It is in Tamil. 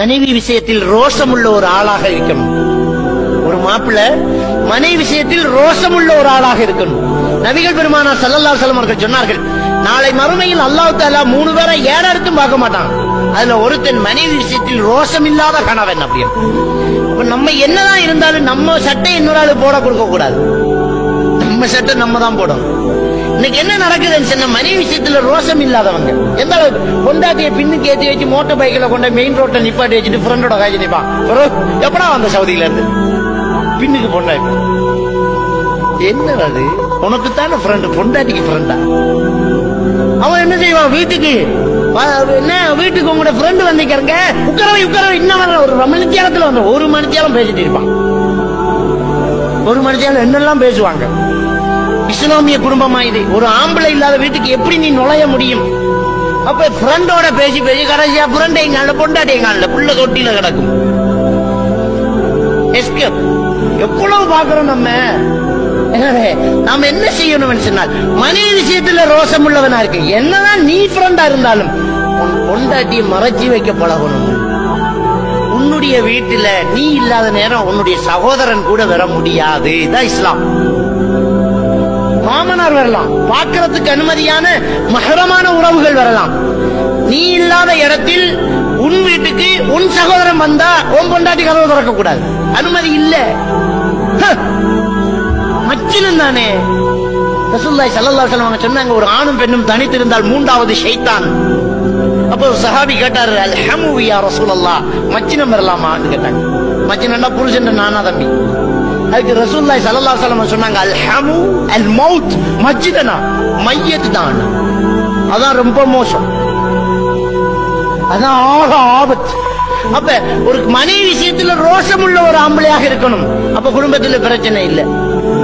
மனைவி விஷயத்தில் ரோஷமுள்ள ஒரு ஆளாக இருக்கணும் ஒரு மாப்பிள்ளை மனைவி விஷயத்தில் ரோஷமுள்ள ஒரு ஆளாக இருக்கணும் நபிகள் பெருமானார் ஸல்லல்லாஹு அலைஹி வஸல்லம் அவர்கள் சொன்னார்கள் நாளை மறுமையில் அல்லாஹ் தஆலா மூணு பேரை ஏறெடுத்தும் பார்க்க மாட்டான் அதுல ஒருத்தன் மனைவி விஷயத்தில் ரோஷம் இல்லாத கணவன் அப்படின்னு இப்ப நம்ம என்னதான் இருந்தாலும் நம்ம சட்டை இன்னொரு ஆளு போட கொடுக்க கூடாது நம்ம சட்டை நம்ம தான் போடணும் இன்னைக்கு என்ன நடக்குதுன்னு சொன்ன மனைவி விஷயத்துல ரோஷம் இல்லாதவங்க எந்த அளவுக்கு பொண்டாட்டிய பின்னுக்கு ஏத்தி வச்சு மோட்டார் பைக்ல கொண்டு மெயின் ரோட்ல நிப்பாட்டி வச்சுட்டு ஃப்ரெண்டோட காய்ச்சி நிப்பான் bro, எப்படா வந்த சவுதியில இருந்து பின்னுக்கு பொண்டாட்டி என்ன அது உனக்கு தானே ஃப்ரெண்டு பொண்டாட்டிக்கு ஃப்ரெண்டா அவன் என்ன செய்வான் வீட்டுக்கு வா- என்ன வீட்டுக்கு உங்களோட ஃப்ரெண்டு வந்திருக்காருங்க உட்காரவை உட்காரவை இன்னும் வர ஒரு மணித்தியாலத்துல வந்து ஒரு மணித்தியாலம் பேசிட்டு இருப்பான் ஒரு மனுஷன் என்னெல்லாம் பேசுவாங்க இஸ்லாமிய குடும்பமா இது ஒரு ஆம்பளை இல்லாத வீட்டுக்கு எப்படி நீ நுழைய முடியும் அப்ப ஃப்ரெண்டோட பேசி பேசி கடைசியா ஃப்ரெண்ட் எங்க பொண்டாட்டி எங்க புள்ள தொட்டியில கிடக்கும் எஸ்கேப் எவ்வளவு பாக்குறோம் நம்ம எனவே நாம என்ன செய்யணும்னு சொன்னால் மனைவி விஷயத்துல ரோசம் உள்ளவனா இருக்கு என்னதான் நீ ஃப்ரெண்டா இருந்தாலும் உன் பொண்டாட்டியை மறைச்சி வைக்க பழகணும் உன்னுடைய வீட்டுல நீ இல்லாத நேரம் உன்னுடைய சகோதரன் கூட வர முடியாது இதான் இஸ்லாம் மாமனார் வரலாம் பார்க்கறதுக்கு அனுமதியான மகரமான உறவுகள் வரலாம் நீ இல்லாத இடத்தில் உன் வீட்டுக்கு உன் சகோதரன் வந்தா உன் பொண்டாட்டி கதவை திறக்க கூடாது அனுமதி இல்ல ஹ! மச்சினம் தானே ரசூலுல்லாஹி ஸல்லல்லாஹு அலைஹி வஸல்லம் சொன்னாங்க ஒரு ஆணும் பெண்ணும் தனித்திருந்தால் மூன்றாவது ஷைத்தான் அப்போ ஒரு சஹாபி கேட்டாரு அல்ஹமு யா ரசூலல்லாஹ் மச்சினம் வரலாமான்னு கேட்டாங்க மச்சினம்னா புருஷன் நானா தம்பி அதுக்கு ரசூலுல்லாஹி ஸல்லல்லாஹு அலைஹி வஸல்லம் சொன்னாங்க அல்ஹமு அல் மௌத் மச்சிதனா மையத் தான் அதான் ரொம்ப மோசம் அதான் ஆக ஆபத்து அப்ப ஒரு மனைவி விஷயத்துல ரோஷம் உள்ள ஒரு ஆம்பளையாக இருக்கணும் அப்ப குடும்பத்துல பிரச்சனை இல்லை